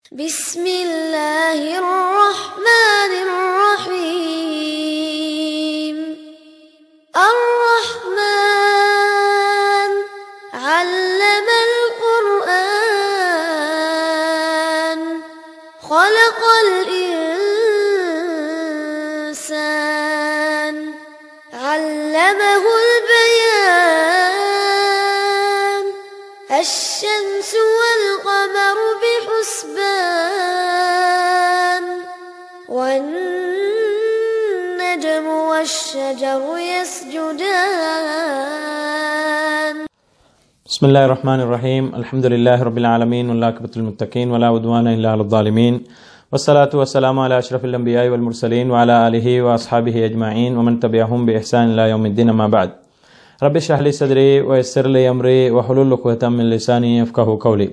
بسم الله الرحمن الرحيم الرحمن علم القرآن خلق الإنسان علمه البيان الشمس والقمر بحسبان والنجم والشجر يسجدان بسم الله الرحمن الرحيم الحمد لله رب العالمين والعاقبة للمتقين ولا عدوان إلا على الظالمين والصلاة والسلام على أشرف الأنبياء والمرسلين وعلى آله وأصحابه أجمعين ومن تبعهم بإحسان إلى يوم الدين ما بعد رب اشرح لي صدري ويسر لي أمري وحلول عقدة من لساني يفقهوا قولي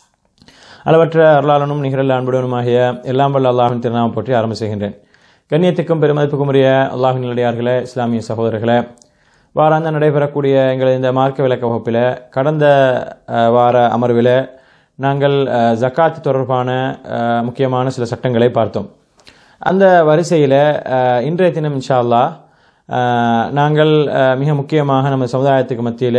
அளவற்ற அருளாளனும் நிகரல்ல அன்புடனுமாகிய எல்லாம் வல்ல அல்லாஹின் திருநாமம் போற்றி ஆரம்ப செய்கின்றேன் கண்ணியத்துக்கும் பெருமதிப்புக்கும் உரிய அல்லாஹின் நிலையார்களே இஸ்லாமிய சகோதரர்களே வாராந்த நடைபெறக்கூடிய எங்களது இந்த மார்க்க விளக்க வகுப்பில் கடந்த அஹ், வார அமர்வில் நாங்கள் அஹ், ஜக்காத் தொடர்பான அஹ், முக்கியமான சில சட்டங்களை பார்த்தோம் அந்த வரிசையில் இன்றைய தினம் இன்ஷா அல்லாஹ் அஹ், நாங்கள் அஹ், மிக முக்கியமாக நம்ம சமுதாயத்துக்கு மத்தியில்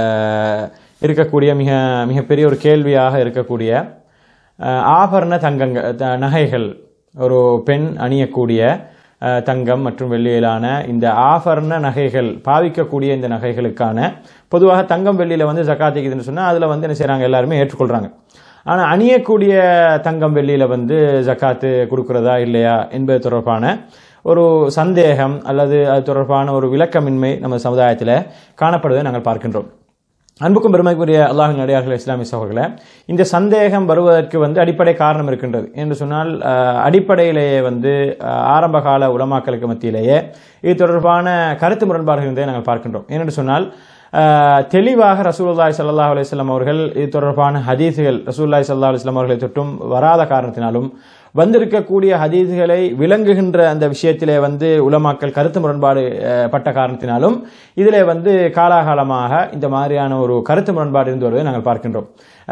இருக்கக்கூடிய மிக மிகப்பெரிய ஒரு கேள்வியாக இருக்கக்கூடிய அஹ், ஆபரண தங்கங்கள் த- நகைகள் ஒரு பெண் அணியக்கூடிய அஹ், தங்கம் மற்றும் வெள்ளியிலான இந்த ஆபரண நகைகள் பாவிக்கக்கூடிய இந்த நகைகளுக்கான பொதுவாக தங்கம் வெள்ளியில வந்து ஜக்காத்திக்குதுன்னு சொன்னால் அதில் வந்து என்ன செய்கிறாங்க எல்லாருமே ஏற்றுக்கொள்கிறாங்க ஆனால் அணியக்கூடிய தங்கம் வெள்ளியில வந்து ஜக்காத்து கொடுக்கிறதா இல்லையா என்பது தொடர்பான ஒரு சந்தேகம் அல்லது அது தொடர்பான ஒரு விளக்கமின்மை நம்ம சமுதாயத்தில் காணப்படுவதை நாங்கள் பார்க்கின்றோம் அன்புக்கும் பெருமைக்குரிய அல்லாஹின் அடியார்கள் இஸ்லாமிய சகோதரர்களே இந்த சந்தேகம் வருவதற்கு வந்து அடிப்படை காரணம் இருக்கின்றது என்று சொன்னால் அஹ், அடிப்படையிலேயே வந்து அஹ், ஆரம்பகால உலமாக்களுக்கு மத்தியிலேயே இது தொடர்பான கருத்து முரண்பாடுகள் இருந்ததை நாங்கள் பார்க்கின்றோம் ஏனென்று சொன்னால் அஹ், தெளிவாக ரசூலுல்லாஹி ஸல்லல்லாஹு அலைஹி வஸல்லம் அவர்கள் இது தொடர்பான ஹதீஸுகள் ரசூலுல்லாஹி ஸல்லல்லாஹு அலைஹி வஸல்லம் அவர்களை தொட்டும் வராத காரணத்தினாலும் வந்திருக்கக்கூடிய ஹதீஸ்களை விளங்குகின்ற அந்த விஷயத்திலே வந்து உலமாக்கள் கருத்து முரண்பாடு அஹ், பட்ட காரணத்தினாலும் இதிலே வந்து காலாகாலமாக இந்த மாதிரியான ஒரு கருத்து முரண்பாடு இருந்து வருவதை நாங்கள் பார்க்கின்றோம்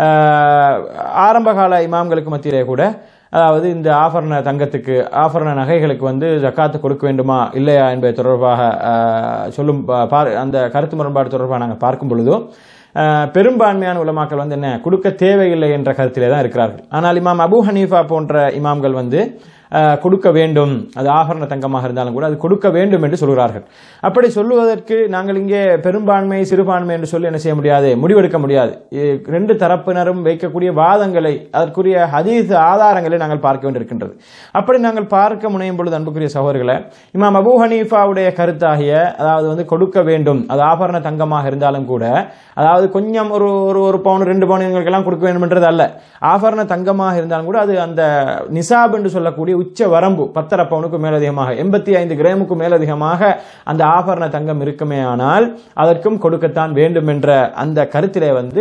அஹ், ஆரம்பகால இமாம்களுக்கு மத்தியிலே கூட அதாவது இந்த ஆபரண தங்கத்துக்கு ஆபரண நகைகளுக்கு வந்து ஜக்காத்து கொடுக்க வேண்டுமா இல்லையா என்பது தொடர்பாக அஹ், சொல்லும் பா- பார்- அந்த கருத்து முரண்பாடு தொடர்பாக நாங்கள் பார்க்கும் பொழுதோ அஹ், பெரும்பான்மையான உலமாக்கள் வந்து என்ன கொடுக்க தேவையில்லை என்ற கருத்திலே தான் இருக்கிறார்கள் ஆனால் இமாம் அபூ ஹனீஃபா போன்ற இமாம்கள் வந்து அஹ், கொடுக்க வேண்டும் அது ஆபரண தங்கமாக இருந்தாலும் கூட அது கொடுக்க வேண்டும் என்று சொல்கிறார்கள் அப்படி சொல்லுவதற்கு நாங்கள் இங்கே பெரும்பான்மை சிறுபான்மை என்று சொல்லி என்ன செய்ய முடியாது முடிவெடுக்க முடியாது இ- ரெண்டு தரப்பினரும் வைக்கக்கூடிய வாதங்களை அதற்குரிய ஹதீஸ் ஆதாரங்களை நாங்கள் பார்க்க வேண்டியிருக்கின்றது அப்படி நாங்கள் பார்க்க முனையும் பொழுது அன்புக்குரிய சகோதரர்களை இமாம் அபூ ஹனீஃபாவுடைய கருத்தாகிய அதாவது வந்து கொடுக்க வேண்டும் அது ஆபரண தங்கமாக இருந்தாலும் கூட அதாவது கொஞ்சம் ஒரு ஒரு ஒரு பவுன் ரெண்டு பவுன் எங்களுக்கெல்லாம் கொடுக்க வேண்டும் என்றது அல்ல ஆபரண தங்கமாக இருந்தாலும் கூட அது அந்த நிசாப் என்று சொல்லக்கூடிய உச்ச வரம்பு பத்தரை பவுனுக்கு மேலதிகமாக எண்பத்தி ஐந்து கிராமுக்கு மேலதிகமாக அந்த ஆபரண தங்கம் இருக்குமே ஆனால் அதற்கும் கொடுக்கத்தான் வேண்டும் என்ற அந்த கருத்திலே வந்து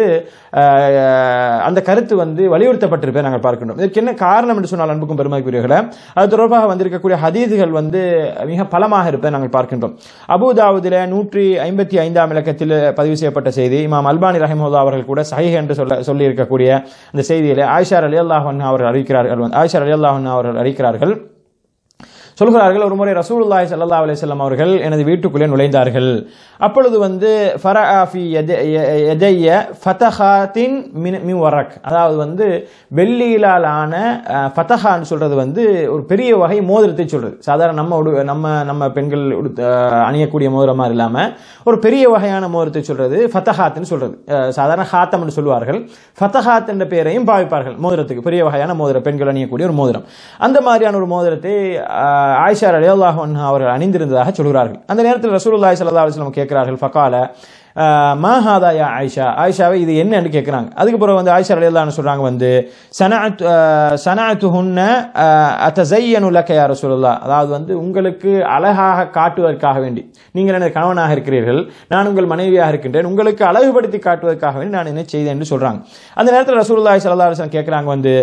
அஹ், அந்த கருத்து வந்து வலியுறுத்தப்பட்டிருப்பதை நாங்கள் பார்க்கின்றோம் இதற்கு என்ன காரணம் என்று சொன்னால் அன்புக்கும் பெருமதிக்குரியவர்களே அது தொடர்பாக வந்திருக்கக்கூடிய ஹதீதுகள் வந்து மிக பலமாக இருப்பதை நாங்கள் பார்க்கின்றோம் அபுதாவுதில நூற்றி ஐம்பத்தி ஐந்தாம் இலக்கத்தில் பதிவு செய்யப்பட்ட செய்தி இமாம் அல்பானி ரஹிமஹுல்லா அவர்கள் கூட சஹீஹ் என்று சொல்ல சொல்லி இருக்கக்கூடிய அந்த செய்தியிலே ஆயிஷார் அலி அல்லாஹன் அவர்கள் அறிவிக்கிறார்கள் வந்து ஆயிஷார் அலி அல்லாஹன் அவர்கள் அறிவிக்கிறார்கள் சொல்கிறார்கள் ஒரு முறை ரசூலுல்லாஹி ஸல்லல்லாஹு அலைஹி வஸல்லம் அவர்கள் எனது வீட்டுக்குள்ளே நுழைந்தார்கள் அப்பொழுது வந்து ஃபரஆஃபி எதைய ஃபதஹாத்தின் மின் மின் வரக் அதாவது வந்து வெள்ளியிலால் ஆன அஹ், ஃபதஹான்னு சொல்றது வந்து ஒரு பெரிய வகை மோதிரத்தை சொல்றது சாதாரண நம்ம உடு நம்ம நம்ம பெண்கள் உடுத்த அஹ், அணியக்கூடிய மோதிரம் மாதிரி இல்லாம ஒரு பெரிய வகையான மோதிரத்தை சொல்றது ஃபதஹாத்னு சொல்றது அஹ், சாதாரண ஹாத்தம்னு சொல்லுவார்கள் ஃபதஹாத் என்ற பெயரையும் பாவிப்பார்கள் மோதிரத்துக்கு பெரிய வகையான மோதிரம் பெண்கள் அணியக்கூடிய ஒரு மோதிரம் அந்த மாதிரியான ஒரு மோதிரத்தை அஹ், ஆயிஷா ரலியல்லாஹு அன்ஹா அவர்கள் அணிந்திருந்ததாக சொல்கிறார்கள் அந்த நேரத்தில் ரசூலுல்லாஹி ஸல்லல்லாஹு அலைஹி வஸல்லம் கேட்கிறார்கள் ஃபகால மாஹாதா யா ஆயிஷா ஆயிஷாவை இது என்னன்னு கேட்குறாங்க அதுக்கு பிறகு வந்து ஆயிஷா ரலியல்லாஹு சொல்றாங்க வந்து சனஅத் சனஅத்து ஹுன்ன அத்தஸையனு லக யா ரசூலுல்லாஹ் அதாவது வந்து உங்களுக்கு அழகாக காட்டுவதற்காக வேண்டி நீங்கள் எனது கணவனாக இருக்கிறீர்கள் நான் உங்கள் மனைவியாக இருக்கின்றேன் உங்களுக்கு அழகுபடுத்தி காட்டுவதற்காக வேண்டி நான் என்ன செய்தேன் என்று சொல்றாங்க அந்த நேரத்தில் ரசூலுல்லாஹி ஸல்லல்லாஹு அலைஹி வஸல்லம் கேட்குறாங்க வந்து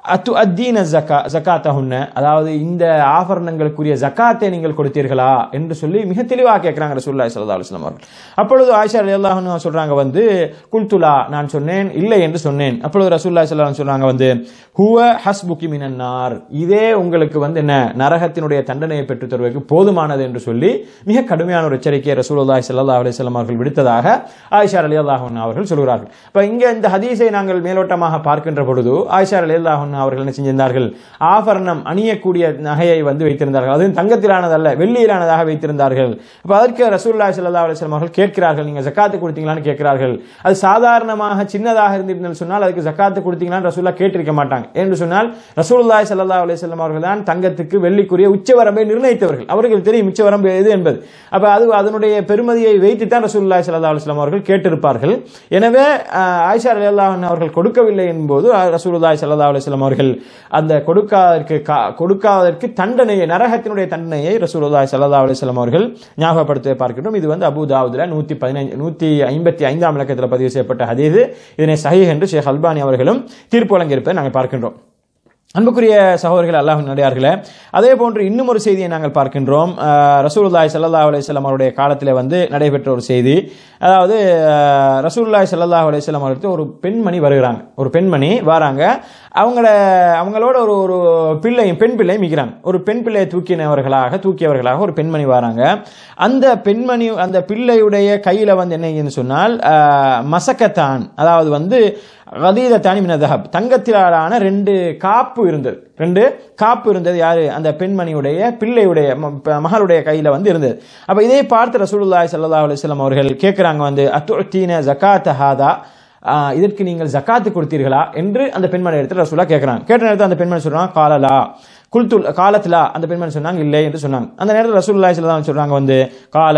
அத்து அத்தீன ஜக்கா ஜக்காத்தஹுன்ன அதாவது இந்த ஆபரணங்களுக்குரிய ஜக்காத்தை நீங்கள் கொடுத்தீர்களா என்று சொல்லி மிக தெளிவாக கேட்கிறாங்க ரசூலுல்லாஹி ஸல்லல்லாஹு அலைஹி வஸல்லம் அவர்கள் அப்பொழுது ஆயிஷா ரலியல்லாஹு அன்ஹா சொல்றாங்க வந்து குல்துலா நான் சொன்னேன் இல்லை என்று சொன்னேன் அப்பொழுது ரசூலுல்லாஹி ஸல்லல்லாஹு அலைஹி சொல்றாங்க வந்து ஹுவ ஹஸ்புகி மினன் நார் இதே உங்களுக்கு வந்து என்ன நரகத்தினுடைய தண்டனையை பெற்றுத் தருவதற்கு போதுமானது என்று சொல்லி மிக கடுமையான ஒரு எச்சரிக்கையை ரசூலுல்லாஹி ஸல்லல்லாஹு அலைஹி வஸல்லம் அவர்கள் விடுத்ததாக ஆயிஷா ரலியல்லாஹு அன்ஹா அவர்கள் சொல்கிறார்கள் இப்ப இங்க இந்த ஹதீஸை நாங்கள் மேலோட்டமாக பார்க்கின்ற பொழுது ஆயிஷா ரலியல்லாஹு அன்ஹா அவர்கள் என்ன செஞ்சிருந்தார்கள் ஆபரணம் அணியக்கூடிய நகையை வந்து வைத்திருந்தார்கள் அதுவும் தங்கத்திலானதல்ல வெள்ளியிலானதாக வைத்திருந்தார்கள் அப்ப அதற்கு ரசூலுல்லாஹி ஸல்லல்லாஹு அலைஹி வஸல்லம் அவர்கள் கேட்கிறார்கள் நீங்க ஜக்காத்து கொடுத்தீங்களான்னு கேட்கிறார்கள் அது சாதாரணமாக சின்னதாக இருந்திருந்தது சொன்னால் அதுக்கு ஜக்காத்து கொடுத்தீங்களான்னு ரசூல்லா கேட்டிருக்க மாட்டாங்க என்று சொன்னால் ரசூலுல்லாஹி ஸல்லல்லாஹு அலைஹி வஸல்லம் அவர்கள் தான் தங்கத்துக்கு வெள்ளிக்குரிய உச்சவரம்பை நிர்ணயித்தவர்கள் அவர்கள் தெரியும் உச்சவரம்பு எது என்பது அப்ப அது அதனுடைய பெருமதியை வைத்து தான் ரசூலுல்லாஹி ஸல்லல்லாஹு அலைஹி வஸல்லம் அவர்கள் கேட்டிருப்பார்கள் எனவே ஆஹ், ஆயிஷா ரலியல்லாஹு அன்ஹா அவர்கள் கொடுக்கவில்லை என்போது ஆஹ், ரசூலுல்லாஹி ஸல்லல்லாஹு அலைஹி வஸல்லம் அவர்கள் அந்த கொடுக்காதற்கு கா- கொடுக்காதற்கு தண்டனையை நரகத்தினுடைய தண்டனையை ரசூலுல்லாஹி ஸல்லல்லாஹு அலைஹி வஸல்லம் அவர்கள் ஞாபகப்படுத்த பார்க்கின்றோம் இது வந்து அபூ தாவூதுல நூத்தி பதினைஞ்சு நூத்தி ஐம்பத்தி ஐந்தாம் இலக்கத்தில் பதிவு செய்யப்பட்ட ஹதீஸ் இதனை சஹீஹ் என்று ஷேக் அல்பானி அவர்களும் தீர்ப்பு வழங்கியிருப்பதை நாங்கள் பார்க்கின்றோம் அன்புக்குரிய சகோதரர்கள் அல்லாஹ் நடிகார்களே அதே போன்று இன்னும் ஒரு செய்தியை நாங்கள் பார்க்கின்றோம் அஹ், ரசூலுல்லாஹி ஸல்லல்லாஹு அலைஹி வஸல்லம் அவருடைய காலத்தில் வந்து நடைபெற்ற ஒரு செய்தி அதாவது அஹ், ரசூலுல்லாஹி ஸல்லல்லாஹு அலைஹி வஸல்லம் அவர்களுக்கு ஒரு பெண்மணி வருகிறாங்க ஒரு பெண்மணி வராங்க அவங்கள அவங்களோட ஒரு ஒரு பிள்ளையும் பெண் பிள்ளையும் மிக்கிறாங்க ஒரு பெண் பிள்ளையை தூக்கினவர்களாக தூக்கியவர்களாக ஒரு பெண்மணி வராங்க அந்த பெண்மணி அந்த பிள்ளையுடைய கையில வந்து என்னன்னு சொன்னால் அஹ், மசக்கத்தான் அதாவது வந்து கதீத தானிமின தஹப் தங்கத்திலான ரெண்டு காப்பு இருந்தது ரெண்டு காப்பு இருந்தது யாரு அந்த பெண்மணியுடைய பிள்ளையுடைய ம- ப- மகளுடைய கையில வந்து இருந்தது அப்ப இதை பார்த்து ரசூலுல்லாஹி ஸல்லல்லாஹு அலைஹி வஸல்லம் அவர்கள் கேட்கிறாங்க வந்து அத்துத்தீன ஜகாத் ஹாதா ஆஹ், இதற்கு நீங்கள் ஜக்காத்து கொடுத்தீர்களா என்று அந்த பெண்மணி இடத்துல ரசூலா கேட்கிறாங்க கேட்ட நேரத்தில் அந்த பெண்மணி சொல்றாங்க காலலா குல்துல் காலத்துல அந்த பெண்மணி சொன்னாங்க இல்லை என்று சொன்னாங்க அந்த நேரத்தில் ரசூலுல்லாஹி ஸல்லல்லாஹு அலைஹி வஸல்லம் சொல்றாங்க வந்து கால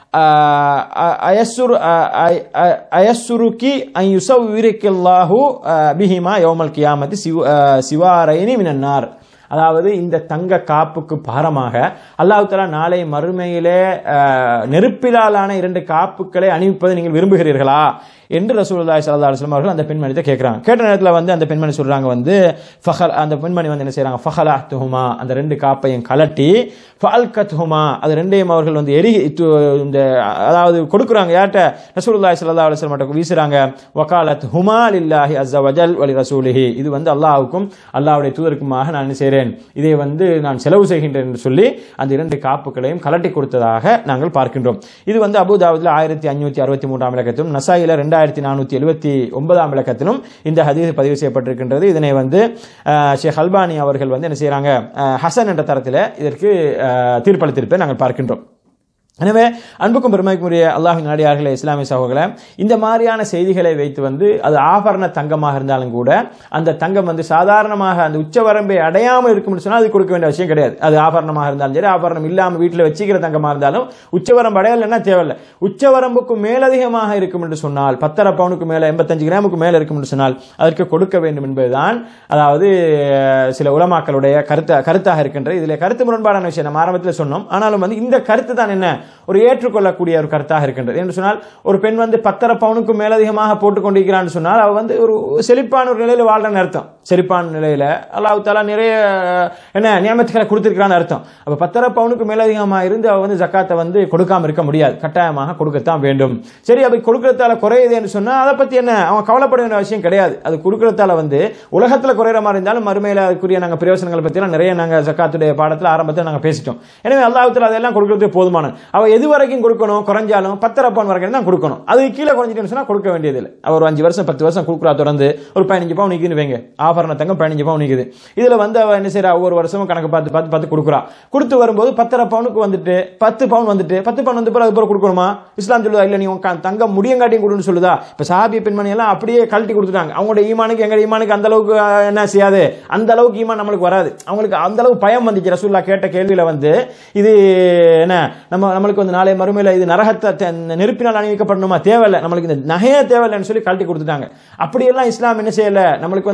ஆஹ், அ- அயஸ்ஸுரு அ- அ- அ- அயஸ்ஸுருக்கி அன் யுஸவ்விரிக்கல்லாஹு அஹ், பிஹிமா யௌமல் கியாமத்தி சிவ அஹ், சிவாரைனி மினன்னார் அதாவது இந்த தங்க காப்புக்கு பாரமாக அல்லாஹ் தஆலா நாளை மறுமையிலே அஹ், நெருப்பிலாலான இரண்டு காப்புகளை அணிவிப்பதை நீங்கள் விரும்புகிறீர்களா என்று ரசூலுல்லாஹி ஸல்லல்லாஹு அலைஹி வஸல்லம் அவர்கள் அந்த பெண்மணியை கேட்குறாங்க கேட்ட நேரத்தில் வந்து அந்த பெண்மணி சொல்றாங்க வந்து ஃபஹல் அந்த பெண்மணி வந்து என்ன செய்றாங்க ஃபஹலாத்துஹுமா அந்த ரெண்டு காப்பையும் கலட்டி ஃபல்கத்ஹுமா அது ரெண்டையும் அவர்கள் வந்து எரி து- இந்த அதாவது கொடுக்குறாங்க யார்கிட்ட ரசூலுல்லாஹி ஸல்லல்லாஹு அலைஹி வஸல்லம் கிட்ட வீசுறாங்க வகாலத் ஹுமா லில்லாஹி அஸ்ஸ வஜல் வலி ரசூலிஹி இது வந்து அல்லாஹ்வுக்கும் அல்லாஹ்வுடைய தூதருக்குமாக நான் என்ன செய்கிறேன் இதை வந்து நான் செலவு செய்கின்றேன் என்று சொல்லி அந்த இரண்டு காப்புகளையும் கலட்டி கொடுத்ததாக நாங்கள் பார்க்கின்றோம் இது வந்து அபுதாபுல ஆயிரத்தி அஞ்சூத்தி அறுபத்தி மூன்றாம் இலக்கத்திலும் நசாயில ரெண்டாயிரத்தி நானூத்தி எழுபத்தி ஒன்பதாம் இலக்கத்திலும் இந்த ஹதீஸ் பதிவு செய்யப்பட்டிருக்கின்றது இதனை வந்து அஹ், ஷேக் அல்பானி அவர்கள் வந்து என்ன செய்றாங்க அஹ், ஹசன் என்ற தரத்தில் இதற்கு அஹ், தீர்ப்பளித்திருப்பதை நாங்கள் பார்க்கின்றோம் எனவே அன்புக்கும் பெருமைக்குரிய அல்லாஹின் நாடியார்களே இஸ்லாமிய சகோதரர்களே இந்த மாதிரியான செய்திகளை வைத்து வந்து அது ஆபரண தங்கமாக இருந்தாலும் கூட அந்த தங்கம் வந்து சாதாரணமாக அந்த உச்சவரம்பை அடையாமல் இருக்கும்னு சொன்னால் அது கொடுக்க வேண்டிய அவசியம் கிடையாது அது ஆபரணமாக இருந்தாலும் சரி ஆபரணம் இல்லாமல் வீட்டில் வச்சுக்கிற தங்கமாக இருந்தாலும் உச்சவரம்பு அடையலைன்னா தேவையில்லை உச்சவரம்புக்கு மேலதிகமாக இருக்கும் என்று சொன்னால் பத்தரை பவுனுக்கு மேலே எண்பத்தஞ்சு கிராமுக்கு மேலே இருக்கும் என்று சொன்னால் அதற்கு கொடுக்க வேண்டும் என்பதுதான் அதாவது அஹ், சில உலமாக்களுடைய கருத்தா கருத்தாக இருக்கின்றது இதில் கருத்து முரண்பாடான விஷயம் நம்ம ஆரம்பத்தில் சொன்னோம் ஆனாலும் வந்து இந்த கருத்து தான் என்ன ஒரு ஏற்றுக்கொள்ளக்கூடிய ஒரு கருத்தாக இருக்கின்றது என்று சொன்னால் ஒரு பெண் வந்து பத்தரை பவுனுக்கு மேலதிகமாக போட்டுக் கொண்டிருக்கிறான்னு சொன்னால் அவ வந்து ஒரு செழிப்பான ஒரு நிலையில் வாழ்றன்னு அர்த்தம் செழிப்பான நிலையில அல்லாஹ் தாலா நிறைய அஹ், என்ன நியமத்துக்களை கொடுத்திருக்கிறான்னு அர்த்தம் அப்ப பத்தரை பவுனுக்கு மேலதிகமாக இருந்து அவ வந்து ஜக்காத்தை வந்து கொடுக்காம இருக்க முடியாது கட்டாயமாக கொடுக்கத்தான் வேண்டும் சரி அப்படி கொடுக்கறதால குறையுதுன்னு சொன்னா அதை பத்தி என்ன அவன் கவலைப்பட வேண்டிய அவசியம் கிடையாது அது கொடுக்கறதால வந்து உலகத்துல குறையிற மாதிரி இருந்தாலும் மறுமையில அதுக்குரிய நாங்க பிரயோசனங்களை பத்தி எல்லாம் நிறைய நாங்க ஜக்காத்துடைய பாடத்துல ஆரம்பத்தில் நாங்க பேசிட்டோம் எனவே அல்லாஹ்வுத்தாலா அதெல்லாம் கொடுக்கறதுக்கு போதுமான அவ எது வரைக்கும் கொடுக்கணும் குறைஞ்சாலும் பத்தரை பவுன் வரைக்கும் தான் கொடுக்கணும் அது கீழே குறைஞ்சிட்டுன்னு சொன்னா கொடுக்க வேண்டியதில்லை அவர் ஒரு அஞ்சு வருஷம் பத்து வருஷம் கொடுக்குறா தொடர்ந்து ஒரு பதினஞ்சு பவுன் நிற்குன்னு வைங்க ஆபரண தங்கம் பதினஞ்சு பவுன் நிற்குது இதுல வந்து அவ என்ன செய்யறா ஒவ்வொரு வருஷமும் கணக்கு பார்த்து பார்த்து பார்த்து கொடுக்குறா கொடுத்து வரும்போது பத்தரை பவுனுக்கு வந்துட்டு பத்து பவுன் வந்துட்டு பத்து பவுன் வந்து பிறகு பிறகு கொடுக்கணுமா இஸ்லாம் சொல்லுதா இல்ல நீ உன் க- தங்கம் முடியங்காட்டியும் கொடுன்னு சொல்லுதா இப்ப சாபிய பெண்மணி எல்லாம் அப்படியே கழட்டி கொடுத்துட்டாங்க அவங்களோட ஈமானுக்கு எங்க ஈமானுக்கு அந்த அளவுக்கு அஹ், என்ன செய்யாது அந்த அளவுக்கு ஈமான் நம்மளுக்கு வராது அவங்களுக்கு அந்த அளவுக்கு பயம் வந்துச்சு ரசூல்லா கேட்ட கேள்வியில வந்து இது என்ன நம்ம நம்மளுக்கு வந்து நாளை மறுமையில இது நரகத்தை த- இந்த நெருப்பினால் அணிவிக்கப்படணுமா தேவையில்லை நம்மளுக்கு இந்த நகையே தேவையில்லைன்னு சொல்லி கழட்டி கொடுத்துட்டாங்க அப்படியெல்லாம் இஸ்லாம் என்ன செய்யல நம்மளுக்கு வந்து கட்டாயப்படுத்த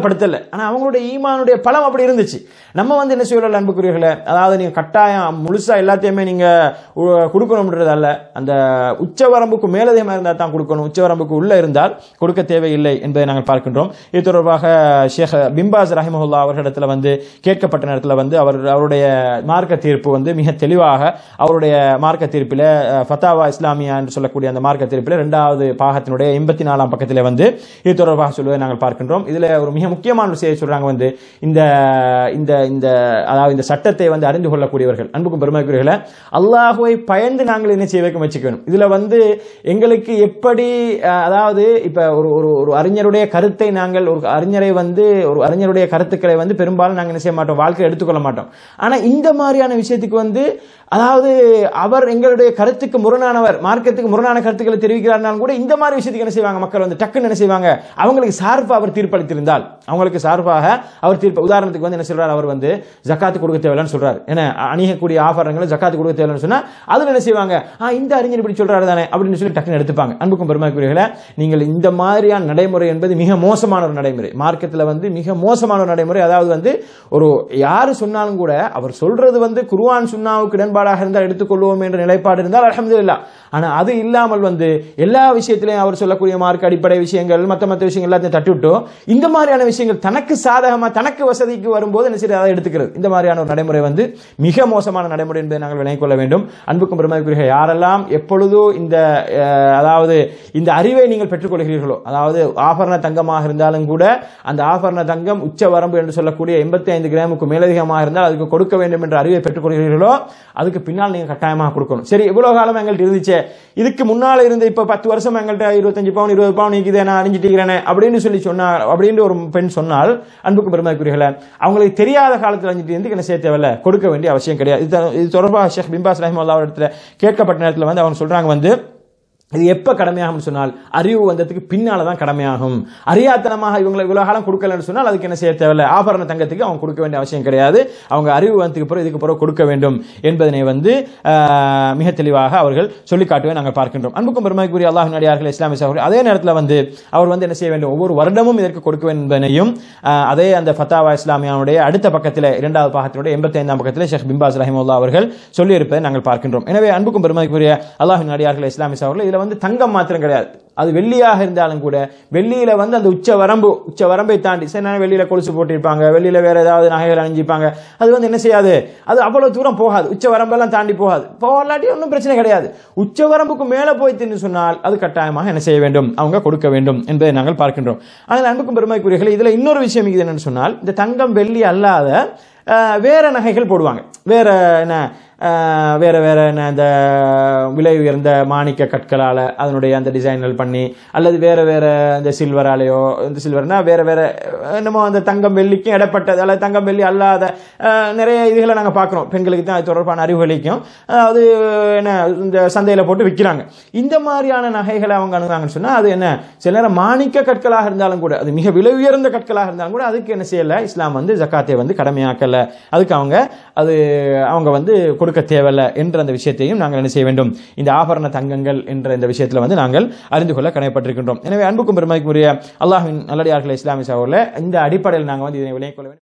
கட்டாயப்படுத்தல ஆனா அவங்களுடைய ஈமானுடைய பலம் அப்படி இருந்துச்சு நம்ம வந்து என்ன செய்யல அன்புக்குரியவர்களே அதாவது நீங்க கட்டாயம் முழுசா எல்லாத்தையுமே நீங்க உ- கொடுக்கணும்ன்றது அல்ல அந்த உச்சவரம்புக்கு மேலதிகமாக இருந்தால் தான் கொடுக்கணும் உச்சவரம்புக்கு உள்ள இருந்தால் கொடுக்க தேவையில்லை என்பதை நாங்கள் பார்க்கின்றோம் இது தொடர்பாக ஷேக் பிம்பாஸ் ரஹிமஹுல்லா அவர்களிடத்துல வந்து கேட்கப்பட்ட நேரத்தில் வந்து அவர் அவருடைய மார்க்க தீர்ப்பு வந்து மிக தெளிவாக அவருடைய மார்க்க தீர்ப்பில் அஹ், ஃபத்தாவா இஸ்லாமியா என்று சொல்லக்கூடிய அந்த மார்க்க தீர்ப்பில் இரண்டாவது பாகத்தினுடைய எண்பத்தி நாலாம் பக்கத்தில் வந்து இது தொடர்பாக சொல்வதை நாங்கள் பார்க்கின்றோம் இதுல ஒரு மிக முக்கியமான ஒரு செய்தி சொல்றாங்க வந்து இந்த இந்த இந்த அதாவது இந்த சட்டத்தை வந்து அறிந்து கொள்ளக்கூடியவர்கள் அன்புக்கும் பெருமைக்குரியவர்களே அல்லாஹுவை பயந்து நாங்கள் என்ன செய்ய வைக்க வச்சுக்கணும் இதுல வந்து எங்களுக்கு எப்படி அஹ், அதாவது இப்ப ஒரு ஒரு ஒரு அறிஞருடைய கருத்தை நாங்கள் ஒரு அறிஞரை வந்து ஒரு அறிஞருடைய கருத்துக்களை வந்து பெரும்பாலும் நாங்கள் என்ன செய்ய மாட்டோம் வாழ்க்கையில் எடுத்துக்கொள்ள மாட்டோம் ஆனா இந்த மாதிரியான விஷயத்துக்கு வந்து அதாவது அவர் எங்களுடைய கருத்துக்கு முரணானவர் மார்க்கத்துக்கு முரணான கருத்துக்களை தெரிவிக்கிறார்னாலும் கூட இந்த மாதிரி விஷயத்துக்கு என்ன செய்வாங்க மக்கள் வந்து டக்குன்னு என்ன செய்வாங்க அவங்களுக்கு சார்பாக அவர் தீர்ப்பளித்திருந்தால் அவங்களுக்கு சார்பாக அவர் தீர்ப்பு உதாரணத்துக்கு வந்து என்ன சொல்றார் அவர் வந்து ஜக்காத்து கொடுக்க தேவையில்லைன்னு சொல்றாரு ஏன்னா அணியக்கூடிய ஆஃபரங்களை ஜக்காத்து கொடுக்க தேவையில்லைன்னு சொன்னா அதுல என்ன செய்வாங்க ஆ இந்த அறிஞர் இப்படி சொல்றாரு தானே அப்படின்னு சொல்லி டக்குன்னு எடுத்துப்பாங்க அன்புக்கும் பெருமைக்குரியவர்களே நீங்கள் இந்த மாதிரியான நடைமுறை என்பது மிக மோசமான ஒரு நடைமுறை மார்க்கத்தில் வந்து மிக மோசமான ஒரு நடைமுறை அதாவது வந்து ஒரு யாரு சொன்னாலும் கூட அவர் சொல்றது வந்து குர்ஆன் சுன்னாவுக்கு உடன்பாடாக இருந்தால் எடுத்துக்கொள்வோம் என்ற நிலைப்பாடு இருந்தால் அல்ஹம்துலில்லாஹ் ஆனா அது இல்லாமல் வந்து எல்லா விஷயத்திலையும் அவர் சொல்லக்கூடிய மார்க் அடிப்படை விஷயங்கள் மற்ற மற்ற விஷயங்கள் எல்லாத்தையும் தட்டிவிட்டோ இந்த மாதிரியான விஷயங்கள் தனக்கு சாதகமா தனக்கு வசதிக்கு வரும்போது என்ன செய்ய அதை எடுத்துக்கிறது இந்த மாதிரியான ஒரு நடைமுறை வந்து மிக மோசமான நடைமுறை என்பதை நாங்கள் விளங்கிக் கொள்ள வேண்டும் அன்புக்கும் பெருமதிக்குரிய யாரெல்லாம் எப்பொழுதோ இந்த அஹ், அதாவது இந்த அறிவை நீங்கள் பெற்றுக்கொள்கிறீர்களோ அதாவது ஆபரண தங்கமாக இருந்தாலும் கூட அந்த ஆபரண தங்கம் உச்ச வரம்பு என்று சொல்லக்கூடிய எண்பத்தி ஐந்து கிராமுக்கு மேலதிகமாக இருந்தால் அதுக்கு கொடுக்க வேண்டும் என்ற அறிவை பெற்றுக்கொள்கிறீர்களோ அதுக்கு பின்னால் நீங்க கட்டாயமாக கொடுக்கணும் சரி இவ்வளவு காலம் எங்கள்கிட்ட இருந்துச்சே இதுக்கு முன்னால இருந்து இப்ப பத்து வருஷம் எங்கள்கிட்ட இருபத்தஞ்சு பவுன் இருபது பவுன் நிக்குது நான் அணிஞ்சிட்டு அப்படின்னு சொல்லி சொன்னார் அப்படின்னு ஒரு பெண் சொன்னால் அன்புக்கு பெருமைக்குரியர்களே அவங்களுக்கு தெரியாத காலத்தில் அணிஞ்சிட்டு இருந்து என்ன செய்ய தேவையில்ல கொடுக்க வேண்டிய அவசியம் கிடையாது இது த- இது தொடர்பாக ஷேக் பிம்பாஸ் ரஹிம் அல்லா இடத்துல கேட்கப்பட்ட நேரத்தில் வந்து அவங்க சொல்றாங்க வந்து இது எப்ப கடமையாகும்னு சொன்னால் அறிவு வந்ததுக்கு பின்னால தான் கடமையாகும் அறியாத்தனமாக இவங்களை இவ்வளவு காலம் கொடுக்கலன்னு சொன்னால் அதுக்கு என்ன செய்ய தேவையில்லை ஆபரண தங்கத்துக்கு அவங்க கொடுக்க வேண்டிய அவசியம் கிடையாது அவங்க அறிவு வந்ததுக்கு பிறகு இதுக்கு பிறகு கொடுக்க வேண்டும் என்பதனை வந்து ஆஹ், மிக தெளிவாக அவர்கள் சொல்லி காட்டுவே நாங்கள் பார்க்கின்றோம் அன்புக்கும் பெருமைக்குரிய அல்லாஹ் நடிகார்கள் இஸ்லாமிய சகோதரர்கள் அதே நேரத்தில் வந்து அவர் வந்து என்ன செய்ய வேண்டும் ஒவ்வொரு வருடமும் இதற்கு கொடுக்க வேண்டும் என்பதனையும் ஆஹ், அதே அந்த ஃபத்தாவா இஸ்லாமியாவுடைய அடுத்த பக்கத்தில் இரண்டாவது பாகத்தினுடைய எண்பத்தி ஐந்தாம் பக்கத்தில் ஷேக் பிம்பாஸ் ரஹிமுல்லா அவர்கள் சொல்லியிருப்பதை நாங்கள் பார்க்கின்றோம் எனவே அன்புக்கும் பெருமைக்குரிய அல்லாஹ் நடிகார்கள் இஸ்லாமிய சகோதரர்கள் இதுல வந்து தங்கம் மாத்திரம் கிடையாது அது வெள்ளியாக இருந்தாலும் கூட வெள்ளியில வந்து அந்த உச்ச வரம்பு உச்ச வரம்பை தாண்டி சில நேரம் வெள்ளியில கொலுசு போட்டிருப்பாங்க வெள்ளியில வேற ஏதாவது நகைகள் அணிஞ்சிப்பாங்க அது வந்து என்ன செய்யாது அது அவ்வளவு தூரம் போகாது உச்ச வரம்பெல்லாம் தாண்டி போகாது போகலாட்டி ஒன்றும் பிரச்சனை கிடையாது உச்ச வரம்புக்கு மேல போய்த்துன்னு சொன்னால் அது கட்டாயமாக என்ன செய்ய வேண்டும் அவங்க கொடுக்க வேண்டும் என்பதை நாங்கள் பார்க்கின்றோம் ஆனால் அன்புக்கும் பெருமைக்குரியர்கள் இதுல இன்னொரு விஷயம் இது என்னன்னு சொன்னால் இந்த தங்கம் வெள்ளி அல்லாத அஹ், வேற நகைகள் போடுவாங்க வேற என்ன அஹ், வேற வேற என்ன இந்த விலை உயர்ந்த மாணிக்க கற்களால் அதனுடைய அந்த டிசைன்கள் பண்ணி அல்லது வேற வேற இந்த சில்வராலேயோ இந்த சில்வர்னா வேற வேற அஹ், என்னமோ அந்த தங்கம் வெள்ளிக்கும் இடப்பட்டது அல்லது தங்கம் வெள்ளி அல்லாத அஹ், நிறைய இதுகளை நாங்கள் பார்க்குறோம் பெண்களுக்கு தான் அது தொடர்பான அறிவுகளிக்கும் அது என்ன இந்த சந்தையில் போட்டு விற்கிறாங்க இந்த மாதிரியான நகைகளை அவங்க அணுகுறாங்கன்னு சொன்னால் அது என்ன சில நேரம் மாணிக்க கற்களாக இருந்தாலும் கூட அது மிக விலை உயர்ந்த கற்களாக இருந்தாலும் கூட அதுக்கு என்ன செய்யல இஸ்லாம் வந்து ஜக்காத்தை வந்து கடமையாக்கல அதுக்கு அவங்க அது அவங்க வந்து கொடுக்க தேவையில்ல என்ற அந்த விஷயத்தையும் நாங்கள் என்ன செய்ய வேண்டும் இந்த ஆபரண தங்கங்கள் என்ற இந்த விஷயத்தில் வந்து நாங்கள் அறிந்து கொள்ள கடமைப்பட்டிருக்கின்றோம் எனவே அன்புக்கும் பெருமைக்குரிய அல்லாஹ்வின் நல்லடியார்கள் இஸ்லாமிய சகோதரர்களே இந்த அடிப்படையில் நாங்கள் வந்து இதனை விளங்கிக் கொள்ள வேண்டும்